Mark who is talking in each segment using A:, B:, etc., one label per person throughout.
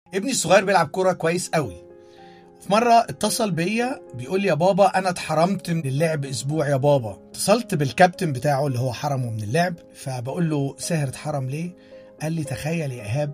A: ابني الصغير بيلعب كوره كويس قوي في مرة اتصل بيا بيقول لي يا بابا أنا اتحرمت من اللعب أسبوع يا بابا اتصلت بالكابتن بتاعه اللي هو حرمه من اللعب فبقول له ساهر اتحرم ليه؟ قال لي تخيل يا إيهاب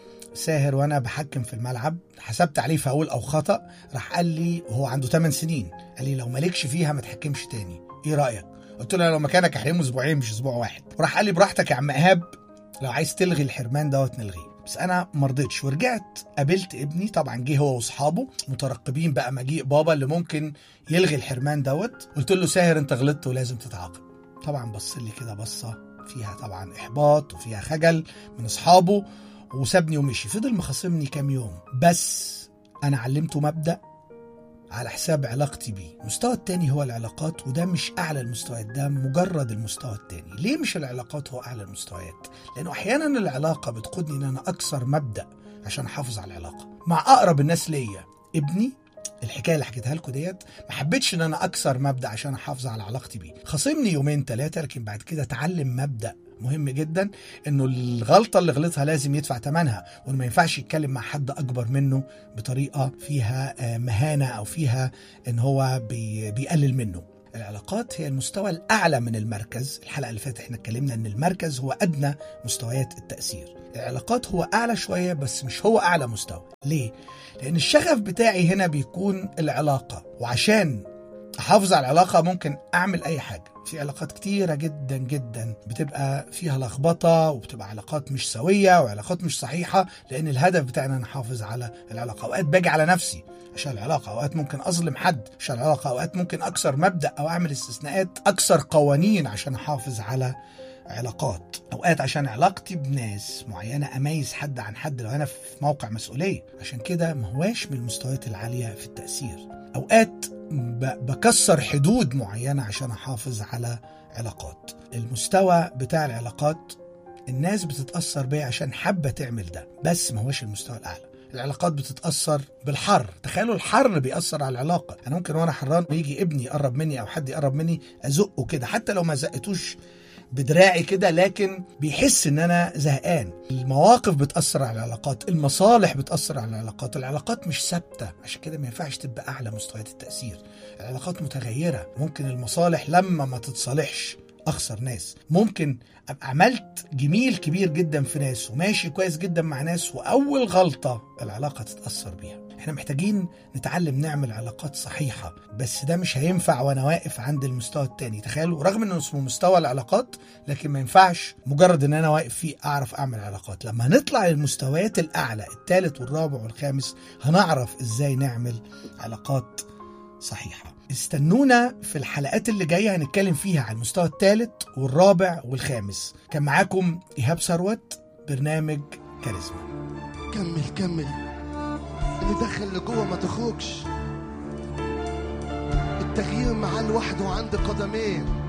A: ساهر وأنا بحكم في الملعب حسبت عليه فاول أو خطأ راح قال لي وهو عنده 8 سنين قال لي لو مالكش فيها ما تحكمش تاني إيه رأيك؟ قلت له لو مكانك احرمه اسبوعين مش اسبوع واحد وراح قال لي براحتك يا عم ايهاب لو عايز تلغي الحرمان دوت نلغيه بس انا ما رضيتش ورجعت قابلت ابني طبعا جه هو واصحابه مترقبين بقى مجيء بابا اللي ممكن يلغي الحرمان دوت قلت له ساهر انت غلطت ولازم تتعاقب طبعا بص لي كده بصه فيها طبعا احباط وفيها خجل من اصحابه وسابني ومشي فضل مخاصمني كام يوم بس انا علمته مبدا على حساب علاقتي بيه المستوى التاني هو العلاقات وده مش أعلى المستويات ده مجرد المستوى التاني ليه مش العلاقات هو أعلى المستويات لأنه أحيانا العلاقة بتقودني إن أنا أكسر مبدأ عشان أحافظ على العلاقة مع أقرب الناس ليا ابني الحكايه اللي حكيتها لكم ديت ما حبيتش ان انا اكسر مبدا عشان احافظ على علاقتي بيه خاصمني يومين ثلاثه لكن بعد كده اتعلم مبدا مهم جدا انه الغلطه اللي غلطها لازم يدفع ثمنها وانه ما ينفعش يتكلم مع حد اكبر منه بطريقه فيها آه، مهانه او فيها ان هو بي بيقلل منه العلاقات هي المستوى الاعلى من المركز الحلقه اللي فاتت احنا اتكلمنا ان المركز هو ادنى مستويات التاثير العلاقات هو اعلى شويه بس مش هو اعلى مستوى ليه لان الشغف بتاعي هنا بيكون العلاقه وعشان احافظ على العلاقه ممكن اعمل اي حاجه في علاقات كتيرة جدا جدا بتبقى فيها لخبطة وبتبقى علاقات مش سوية وعلاقات مش صحيحة لأن الهدف بتاعنا نحافظ على العلاقة أوقات باجي على نفسي عشان العلاقة أوقات ممكن أظلم حد عشان العلاقة أوقات ممكن أكسر مبدأ أو أعمل استثناءات أكسر قوانين عشان أحافظ على علاقات اوقات عشان علاقتي بناس معينه اميز حد عن حد لو انا في موقع مسؤوليه عشان كده ما هواش من المستويات العاليه في التاثير اوقات ب- بكسر حدود معينه عشان احافظ على علاقات المستوى بتاع العلاقات الناس بتتاثر بيه عشان حابه تعمل ده بس ما هوش المستوى الاعلى العلاقات بتتاثر بالحر تخيلوا الحر بيأثر على العلاقه انا ممكن وانا حران يجي ابني يقرب مني او حد يقرب مني ازقه كده حتى لو ما زقتوش بدراعي كده لكن بيحس ان انا زهقان المواقف بتاثر على العلاقات المصالح بتاثر على العلاقات العلاقات مش ثابته عشان كده ما ينفعش تبقى اعلى مستويات التاثير العلاقات متغيره ممكن المصالح لما ما تتصالحش اخسر ناس ممكن ابقى عملت جميل كبير جدا في ناس وماشي كويس جدا مع ناس واول غلطه العلاقه تتاثر بيها احنا محتاجين نتعلم نعمل علاقات صحيحه بس ده مش هينفع وانا واقف عند المستوى التاني تخيلوا رغم انه اسمه مستوى العلاقات لكن ما ينفعش مجرد ان انا واقف فيه اعرف اعمل علاقات لما هنطلع للمستويات الاعلى الثالث والرابع والخامس هنعرف ازاي نعمل علاقات صحيحه استنونا في الحلقات اللي جايه هنتكلم فيها عن المستوى الثالث والرابع والخامس كان معاكم ايهاب ثروت برنامج كاريزما
B: كمل كمل اللي دخل لجوه ما تخرجش التغيير معاه لوحده عند قدمين